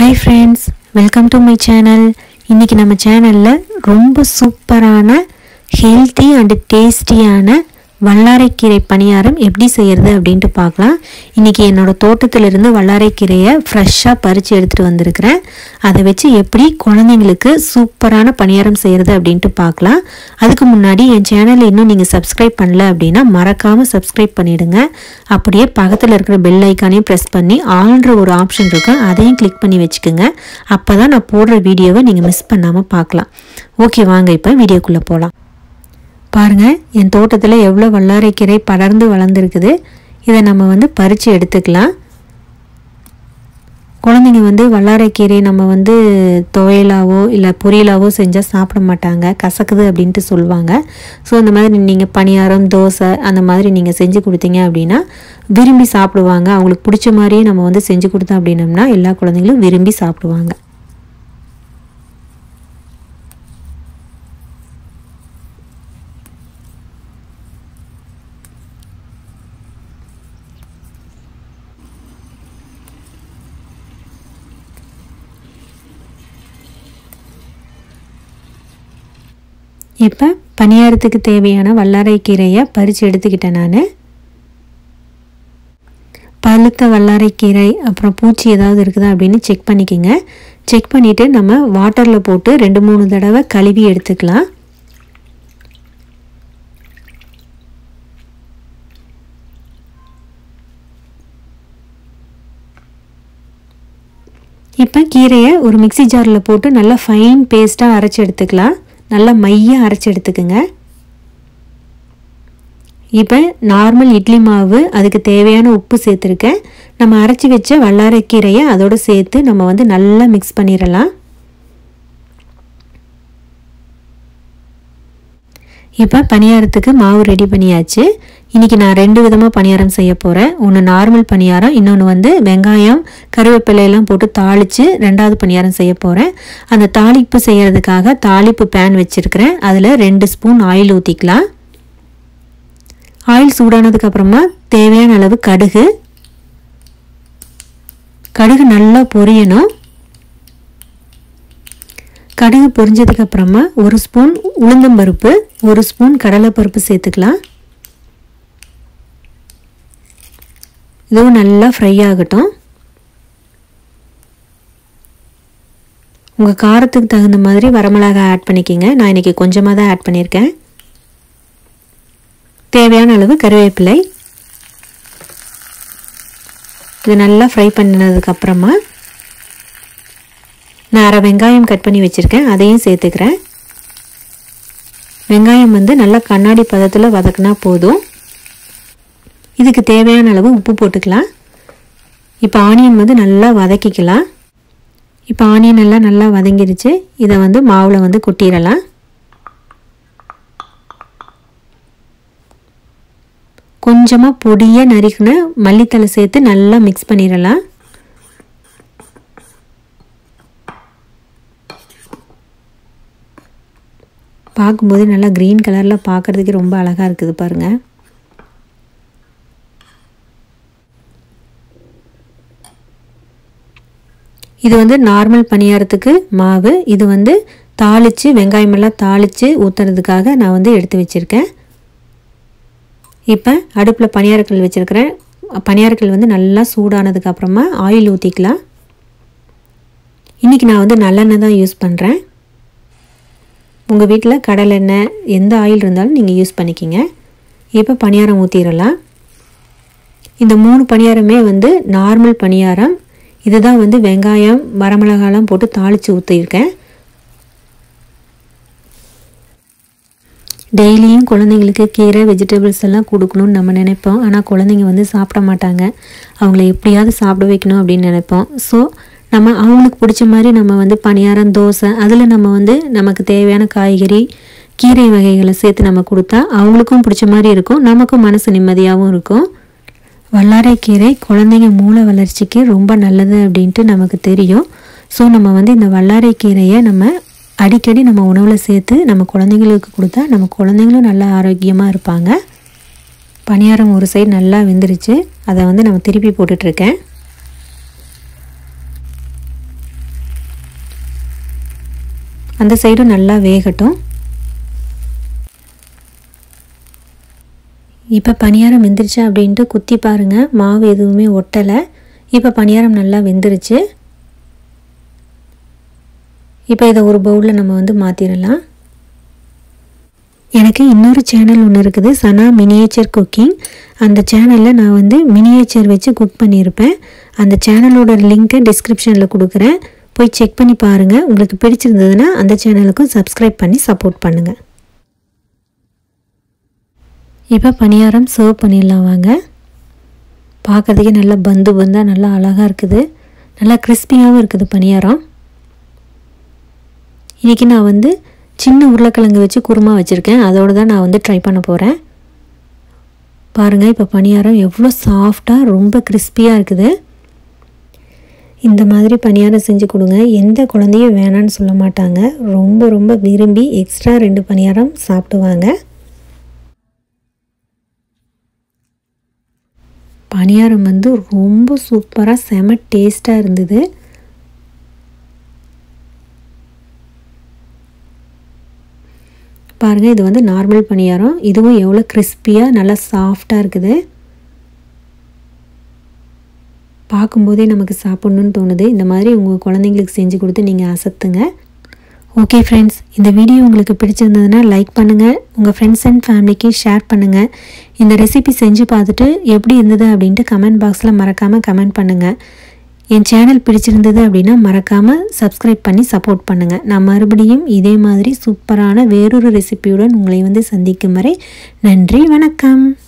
hi friends welcome to my channel இன்றைக்கி நம்ம சேனலில் ரொம்ப சூப்பரான ஹெல்த்தி அண்டு டேஸ்டியான வல்லாரைக்கீரை பணியாரம் எப்படி செய்கிறது அப்படின்ட்டு பார்க்கலாம் இன்றைக்கி என்னோடய தோட்டத்திலிருந்து வல்லாரைக்கீரையை ஃப்ரெஷ்ஷாக பறித்து எடுத்துகிட்டு வந்திருக்கிறேன் அதை வச்சு எப்படி குழந்தைங்களுக்கு சூப்பரான பணியாரம் செய்கிறது அப்படின்ட்டு பார்க்கலாம் அதுக்கு முன்னாடி என் சேனலை இன்னும் நீங்கள் சப்ஸ்கிரைப் பண்ணல அப்படின்னா மறக்காமல் சப்ஸ்கிரைப் பண்ணிவிடுங்க அப்படியே பக்கத்தில் இருக்கிற பெல் ஐக்கானையும் ப்ரெஸ் பண்ணி ஆல்ன்ற ஒரு ஆப்ஷன் இருக்கும் அதையும் கிளிக் பண்ணி வச்சுக்கோங்க அப்போ தான் நான் போடுற வீடியோவை நீங்கள் மிஸ் பண்ணாமல் பார்க்கலாம் ஓகே வாங்க இப்போ வீடியோக்குள்ளே போகலாம் பாருங்கள் என் தோட்டத்தில் எவ்வளோ வல்லாரைக்கீரை படர்ந்து வளர்ந்துருக்குது இதை நம்ம வந்து பறித்து எடுத்துக்கலாம் குழந்தைங்க வந்து வல்லாரைக்கீரை நம்ம வந்து துவையலாவோ இல்லை பொரியலாவோ செஞ்சால் சாப்பிட மாட்டாங்க கசக்குது அப்படின்ட்டு சொல்லுவாங்க ஸோ இந்த மாதிரி நீங்கள் பணியாரம் தோசை அந்த மாதிரி நீங்கள் செஞ்சு கொடுத்தீங்க அப்படின்னா விரும்பி சாப்பிடுவாங்க அவங்களுக்கு பிடிச்ச மாதிரியே நம்ம வந்து செஞ்சு கொடுத்தோம் அப்படின்னம்னா எல்லா குழந்தைங்களும் விரும்பி சாப்பிடுவாங்க இப்போ பணியாரத்துக்கு தேவையான வல்லாரைக்கீரையை பறித்து எடுத்துக்கிட்டேன் நான் பழுத்த வல்லாரைக்கீரை அப்புறம் பூச்சி ஏதாவது இருக்குதா அப்படின்னு செக் பண்ணிக்கோங்க செக் பண்ணிவிட்டு நம்ம வாட்டரில் போட்டு ரெண்டு மூணு தடவை கழுவி எடுத்துக்கலாம் இப்போ கீரையை ஒரு மிக்சி ஜாரில் போட்டு நல்லா ஃபைன் பேஸ்ட்டாக அரைச்சி எடுத்துக்கலாம் நல்லா மையாக அரைச்சி எடுத்துக்குங்க இப்போ நார்மல் இட்லி மாவு அதுக்கு தேவையான உப்பு சேர்த்துருக்கேன் நம்ம அரைச்சி வச்ச வல்லாரைக்கீரையை அதோடு சேர்த்து நம்ம வந்து நல்லா மிக்ஸ் பண்ணிடலாம் இப்போ பணியாரத்துக்கு மாவு ரெடி பண்ணியாச்சு இன்றைக்கி நான் ரெண்டு விதமாக பணியாரம் செய்ய போகிறேன் ஒன்று நார்மல் பணியாரம் இன்னொன்று வந்து வெங்காயம் கருவேப்பிலையெல்லாம் போட்டு தாளித்து ரெண்டாவது பணியாரம் செய்ய போகிறேன் அந்த தாளிப்பு செய்கிறதுக்காக தாளிப்பு பேன் வச்சுருக்கிறேன் அதில் ரெண்டு ஸ்பூன் ஆயில் ஊற்றிக்கலாம் ஆயில் சூடானதுக்கப்புறமா தேவையான அளவு கடுகு கடுகு நல்லா பொரியணும் கடுகு பொரிஞ்சதுக்கப்புறமா ஒரு ஸ்பூன் உளுந்தம்பருப்பு ஒரு ஸ்பூன் கடலைப்பருப்பு சேர்த்துக்கலாம் இதுவும் நல்லா ஃப்ரை ஆகட்டும் உங்கள் காரத்துக்கு தகுந்த மாதிரி வரமிளகாய் ஆட் பண்ணிக்கிங்க நான் இன்றைக்கி கொஞ்சமாக தான் ஆட் பண்ணியிருக்கேன் தேவையான அளவு கருவேப்பிலை இது நல்லா ஃப்ரை பண்ணினதுக்கப்புறமா நான் அரை வெங்காயம் கட் பண்ணி வச்சுருக்கேன் அதையும் சேர்த்துக்கிறேன் வெங்காயம் வந்து நல்லா கண்ணாடி பதத்தில் வதக்குனா போதும் இதுக்கு தேவையான அளவு உப்பு போட்டுக்கலாம் இப்போ ஆனியன் வந்து நல்லா வதக்கிக்கலாம் இப்போ ஆனியன் எல்லாம் நல்லா வதங்கிருச்சு இதை வந்து மாவில் வந்து கொட்டிடலாம் கொஞ்சமாக பொடியாக நறுக்கின மல்லித்தலை சேர்த்து நல்லா மிக்ஸ் பண்ணிடலாம் பார்க்கும்போது நல்லா க்ரீன் கலரில் பார்க்குறதுக்கு ரொம்ப அழகாக இருக்குது பாருங்கள் இது வந்து நார்மல் பணியாரத்துக்கு மாவு இது வந்து தாளித்து வெங்காயமெல்லாம் தாளித்து ஊற்றுறதுக்காக நான் வந்து எடுத்து வச்சுருக்கேன் இப்போ அடுப்பில் பணியாரக்கல் வச்சுருக்கிறேன் பணியாரக்கல் வந்து நல்லா சூடானதுக்கப்புறமா ஆயில் ஊற்றிக்கலாம் இன்றைக்கி நான் வந்து நல்லெண்ணெய் தான் யூஸ் பண்ணுறேன் உங்கள் வீட்டில் கடலெண்ணெய் எந்த ஆயில் இருந்தாலும் நீங்கள் யூஸ் பண்ணிக்கிங்க இப்போ பணியாரம் ஊற்றிடலாம் இந்த மூணு பணியாரமே வந்து நார்மல் பணியாரம் இதுதான் வந்து வெங்காயம் வரமிளகாலாம் போட்டு தாளித்து ஊற்றிருக்கேன் டெய்லியும் குழந்தைங்களுக்கு கீரை வெஜிடபிள்ஸ் எல்லாம் கொடுக்கணும்னு நம்ம நினைப்போம் ஆனால் குழந்தைங்க வந்து சாப்பிட மாட்டாங்க அவங்கள எப்படியாவது சாப்பிட வைக்கணும் அப்படின்னு நினைப்போம் ஸோ நம்ம அவங்களுக்கு பிடிச்ச மாதிரி நம்ம வந்து பணியாரம் தோசை அதில் நம்ம வந்து நமக்கு தேவையான காய்கறி கீரை வகைகளை சேர்த்து நம்ம கொடுத்தா அவங்களுக்கும் பிடிச்ச மாதிரி இருக்கும் நமக்கும் மனசு நிம்மதியாகவும் இருக்கும் வல்லாரைக்கீரை குழந்தைங்க மூளை வளர்ச்சிக்கு ரொம்ப நல்லது அப்படின்ட்டு நமக்கு தெரியும் ஸோ நம்ம வந்து இந்த வல்லாரைக்கீரையை நம்ம அடிக்கடி நம்ம உணவில் சேர்த்து நம்ம குழந்தைங்களுக்கு கொடுத்தா நம்ம குழந்தைங்களும் நல்லா ஆரோக்கியமாக இருப்பாங்க பணியாரம் ஒரு சைடு நல்லா வெந்துருச்சு அதை வந்து நம்ம திருப்பி போட்டுட்ருக்கேன் அந்த சைடும் நல்லா வேகட்டும் இப்போ பணியாரம் வெந்துருச்சு அப்படின்ட்டு குத்தி பாருங்கள் மாவு எதுவுமே ஒட்டலை இப்போ பணியாரம் நல்லா வெந்துருச்சு இப்போ இதை ஒரு பவுலில் நம்ம வந்து மாற்றிடலாம் எனக்கு இன்னொரு சேனல் ஒன்று இருக்குது சனா மினியேச்சர் குக்கிங் அந்த சேனலில் நான் வந்து மினியேச்சர் வச்சு குக் பண்ணியிருப்பேன் அந்த சேனலோட லிங்க்கை டிஸ்கிரிப்ஷனில் கொடுக்குறேன் போய் செக் பண்ணி பாருங்கள் உங்களுக்கு பிடிச்சிருந்ததுன்னா அந்த சேனலுக்கும் சப்ஸ்கிரைப் பண்ணி சப்போர்ட் பண்ணுங்கள் இப்போ பணியாரம் சர்வ் பண்ணிடலாம் வாங்க பார்க்குறதுக்கே நல்லா பந்து பந்தாக நல்லா அழகாக இருக்குது நல்லா கிறிஸ்பியாகவும் இருக்குது பணியாரம் இன்றைக்கி நான் வந்து சின்ன உருளைக்கிழங்கு வச்சு குருமா வச்சுருக்கேன் அதோடு தான் நான் வந்து ட்ரை பண்ண போகிறேன் பாருங்கள் இப்போ பணியாரம் எவ்வளோ சாஃப்டாக ரொம்ப கிறிஸ்பியாக இருக்குது இந்த மாதிரி பணியாரம் செஞ்சு கொடுங்க எந்த குழந்தையும் வேணான்னு சொல்ல மாட்டாங்க ரொம்ப ரொம்ப விரும்பி எக்ஸ்ட்ரா ரெண்டு பணியாரம் சாப்பிடுவாங்க பணியாரம் வந்து ரொம்ப சூப்பராக செம டேஸ்ட்டாக இருந்தது பாருங்கள் இது வந்து நார்மல் பணியாரம் இதுவும் எவ்வளோ கிறிஸ்பியாக நல்லா சாஃப்டாக இருக்குது பார்க்கும்போதே நமக்கு சாப்பிட்ணுன்னு தோணுது இந்த மாதிரி உங்கள் குழந்தைங்களுக்கு செஞ்சு கொடுத்து நீங்கள் அசத்துங்க ஓகே ஃப்ரெண்ட்ஸ் இந்த வீடியோ உங்களுக்கு பிடிச்சிருந்ததுன்னா லைக் பண்ணுங்கள் உங்கள் ஃப்ரெண்ட்ஸ் அண்ட் ஃபேமிலிக்கு ஷேர் பண்ணுங்கள் இந்த ரெசிபி செஞ்சு பார்த்துட்டு எப்படி இருந்தது அப்படின்ட்டு கமெண்ட் பாக்ஸில் மறக்காமல் கமெண்ட் பண்ணுங்கள் என் சேனல் பிடிச்சிருந்தது அப்படின்னா மறக்காமல் சப்ஸ்கிரைப் பண்ணி சப்போர்ட் பண்ணுங்கள் நான் மறுபடியும் இதே மாதிரி சூப்பரான வேறொரு ரெசிபியுடன் உங்களை வந்து சந்திக்கும் வரை நன்றி வணக்கம்